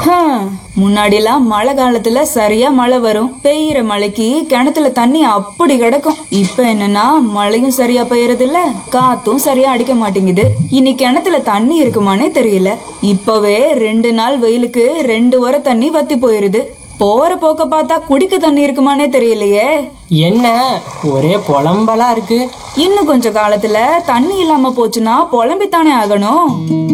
முன்னாடிலாம் மழை காலத்துல சரியா மழை வரும் பெய்யற மழைக்கு கிணத்துல தண்ணி அப்படி கிடக்கும் இப்ப என்னன்னா மழையும் சரியா பெய்யறது இல்ல காத்தும் சரியா அடிக்க மாட்டேங்குது இனி கிணத்துல தண்ணி இருக்குமானே தெரியல இப்பவே ரெண்டு நாள் வெயிலுக்கு ரெண்டு வர தண்ணி வத்தி போயிருது போற போக்க பார்த்தா குடிக்க தண்ணி இருக்குமானே தெரியலையே என்ன ஒரே புலம்பலா இருக்கு இன்னும் கொஞ்ச காலத்துல தண்ணி இல்லாம போச்சுன்னா புலம்பித்தானே ஆகணும்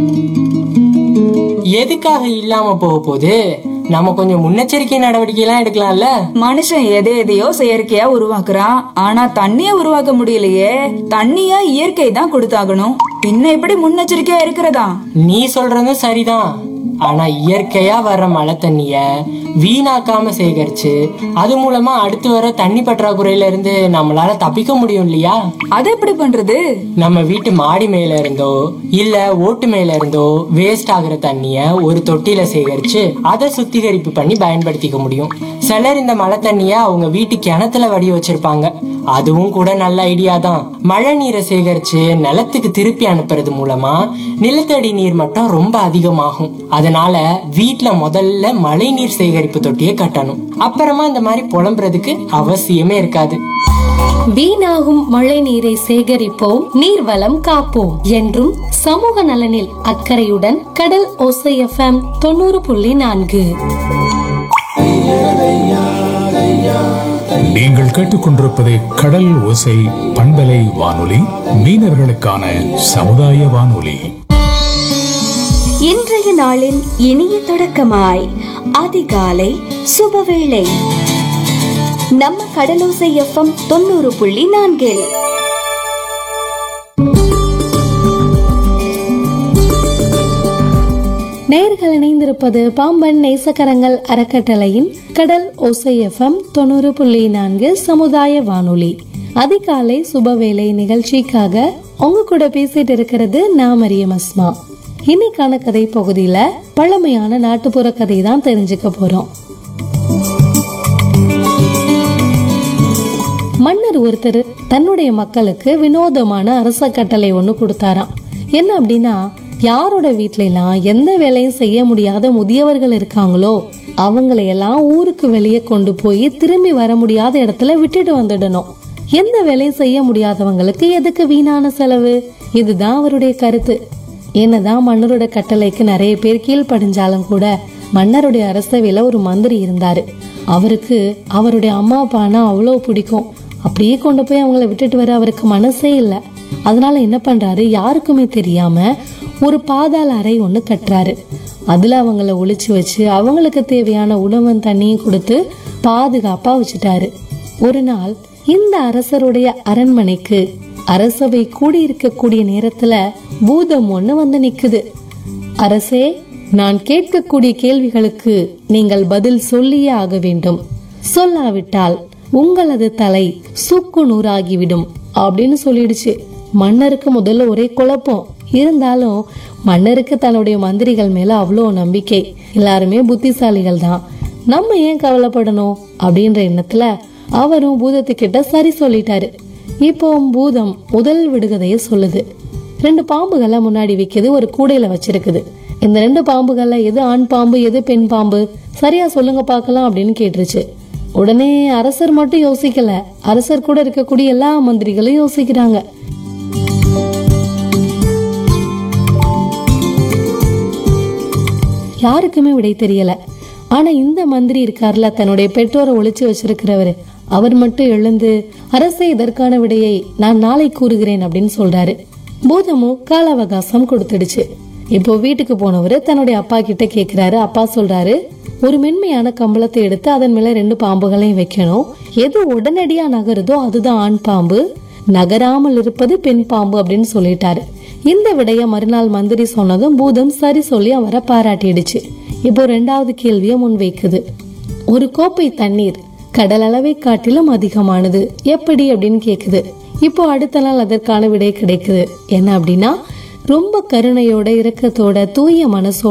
எதுக்காக இல்லாம போக போகுது நம்ம கொஞ்சம் முன்னெச்சரிக்கை நடவடிக்கை எல்லாம் எடுக்கலாம்ல மனுஷன் எதை எதையோ செயற்கையா உருவாக்குறான் ஆனா தண்ணிய உருவாக்க முடியலையே தண்ணிய இயற்கை தான் கொடுத்தாகணும் பின்ன எப்படி முன்னெச்சரிக்கையா இருக்கிறதா நீ சொல்றதும் சரிதான் ஆனா இயற்கையா வர்ற மழை தண்ணிய வீணாக்காம சேகரிச்சு அது மூலமா அடுத்து வர தண்ணி பற்றாக்குறையில இருந்து நம்மளால தப்பிக்க முடியும் இல்லையா அது எப்படி பண்றது நம்ம வீட்டு மாடி மேல இருந்தோ இல்ல ஓட்டு மேல இருந்தோ வேஸ்ட் ஆகுற தண்ணிய ஒரு தொட்டியில சேகரிச்சு அதை சுத்திகரிப்பு பண்ணி பயன்படுத்திக்க முடியும் சிலர் இந்த மழை தண்ணிய அவங்க வீட்டு கிணத்துல வடி வச்சிருப்பாங்க அதுவும் கூட நல்ல ஐடியா தான் மழை நீரை சேகரிச்சு நிலத்துக்கு திருப்பி அனுப்புறது மூலமா நிலத்தடி நீர் மட்டம் ரொம்ப அதிகமாகும் அதனால வீட்ல முதல்ல மழை நீர் சேகரிப்பு தொட்டியை கட்டணும் அப்புறமா இந்த மாதிரி புலம்புறதுக்கு அவசியமே இருக்காது வீணாகும் மழை நீரை சேகரிப்போம் நீர்வளம் காப்போம் என்றும் சமூக நலனில் அக்கறையுடன் கடல் ஓசை எஃப்எம் தொண்ணூறு புள்ளி நான்கு நீங்கள் கேட்டுக்கொண்டிருப்பது கடல் ஓசை பண்பலை வானொலி மீனவர்களுக்கான சமுதாய வானொலி இன்றைய நாளின் இனிய தொடக்கமாய் அதிகாலை சுபவேளை நம்ம கடலோசை எஃப்எம் தொண்ணூறு புள்ளி நான்கில் நேர்கள் இணைந்திருப்பது பாம்பன் நேசக்கரங்கள் அறக்கட்டளையின் கடல் ஓசை எஃப்எம் தொண்ணூறு புள்ளி நான்கு சமுதாய வானொலி அதிகாலை சுபவேளை நிகழ்ச்சிக்காக உங்க கூட பேசிட்டு இருக்கிறது நான் மரியம் அஸ்மா இன்னைக்கான கதை பகுதியில பழமையான நாட்டுப்புற கதை தான் தெரிஞ்சுக்க போறோம் மன்னர் ஒருத்தர் தன்னுடைய மக்களுக்கு வினோதமான அரச கட்டளை ஒண்ணு கொடுத்தாராம் என்ன அப்படின்னா யாரோட வீட்ல எல்லாம் எந்த வேலையும் செய்ய முடியாத முதியவர்கள் இருக்காங்களோ அவங்களையெல்லாம் ஊருக்கு வெளியே கொண்டு போய் திரும்பி வர முடியாத இடத்துல விட்டுட்டு வந்துடணும் எந்த வேலையும் செய்ய முடியாதவங்களுக்கு எதுக்கு வீணான செலவு இதுதான் அவருடைய கருத்து என்னதான் மன்னரோட கட்டளைக்கு நிறைய பேர் கீழ்ப்படிஞ்சாலும் கூட மன்னருடைய அரசவையில ஒரு மந்திரி இருந்தாரு அவருக்கு அவருடைய அம்மா அப்பானா அவ்வளோ பிடிக்கும் அப்படியே கொண்டு போய் அவங்கள விட்டுட்டு வர அவருக்கு மனசே இல்லை அதனால என்ன பண்றாரு யாருக்குமே தெரியாம ஒரு பாதாள அறை ஒண்ணு கட்டுறாரு அதுல அவங்கள ஒளிச்சு வச்சு அவங்களுக்கு தேவையான உணவும் தண்ணியும் கொடுத்து பாதுகாப்பா வச்சுட்டாரு ஒரு நாள் இந்த அரசருடைய அரண்மனைக்கு அரசவை கூடியிருக்கக்கூடிய நேரத்துல பூதம் ஒண்ணு வந்து நிக்குது அரசே நான் கேட்கக்கூடிய கேள்விகளுக்கு நீங்கள் பதில் சொல்லியே ஆக வேண்டும் சொல்லாவிட்டால் உங்களது தலை சுக்கு நூறாகிவிடும் அப்படின்னு சொல்லிடுச்சு மன்னருக்கு முதல்ல ஒரே குழப்பம் இருந்தாலும் மன்னருக்கு தன்னுடைய மந்திரிகள் மேல அவ்வளோ நம்பிக்கை எல்லாருமே புத்திசாலிகள் தான் நம்ம ஏன் கவலைப்படணும் அப்படின்ற எண்ணத்துல அவரும் பூதத்துக்கிட்ட சரி சொல்லிட்டாரு இப்போ பூதம் முதல் விடுகதைய சொல்லுது ரெண்டு பாம்புகளை முன்னாடி வைக்குது ஒரு கூடையில வச்சிருக்குது இந்த ரெண்டு பாம்புகள்ல எது ஆண் பாம்பு எது பெண் பாம்பு சரியா சொல்லுங்க பார்க்கலாம் அப்படின்னு கேட்டுருச்சு உடனே அரசர் மட்டும் யோசிக்கல அரசர் கூட இருக்கக்கூடிய எல்லா மந்திரிகளும் யோசிக்கிறாங்க யாருக்குமே விடை தெரியல ஆனா இந்த மந்திரி இருக்கார்ல தன்னுடைய பெற்றோரை ஒளிச்சு வச்சிருக்கிறவரு அவர் மட்டும் எழுந்து அரசே இதற்கான விடையை நான் நாளை கூறுகிறேன் அப்படின்னு சொல்றாரு பூதமும் கால அவகாசம் கொடுத்துடுச்சு இப்போ வீட்டுக்கு போனவரு தன்னுடைய அப்பா கிட்ட கேக்குறாரு அப்பா சொல்றாரு ஒரு மென்மையான கம்பளத்தை எடுத்து அதன் மேல ரெண்டு பாம்புகளையும் வைக்கணும் எது உடனடியா நகருதோ அதுதான் ஆண் பாம்பு நகராமல் இருப்பது பெண் பாம்பு அப்படின்னு சொல்லிட்டாரு இந்த விடைய மறுநாள் மந்திரி சொன்னதும் பூதம் சரி சொல்லி அவரை பாராட்டிடுச்சு இப்போ ரெண்டாவது கேள்வியை முன் வைக்குது ஒரு கோப்பை தண்ணீர் கடல் அளவை காட்டிலும் அதிகமானது எப்படி அப்படின்னு கேக்குது இப்போ அடுத்த நாள் அதற்கான விடை கிடைக்குது என்ன அப்படின்னா ரொம்ப கருணையோட இரக்கத்தோட தூய மனசோட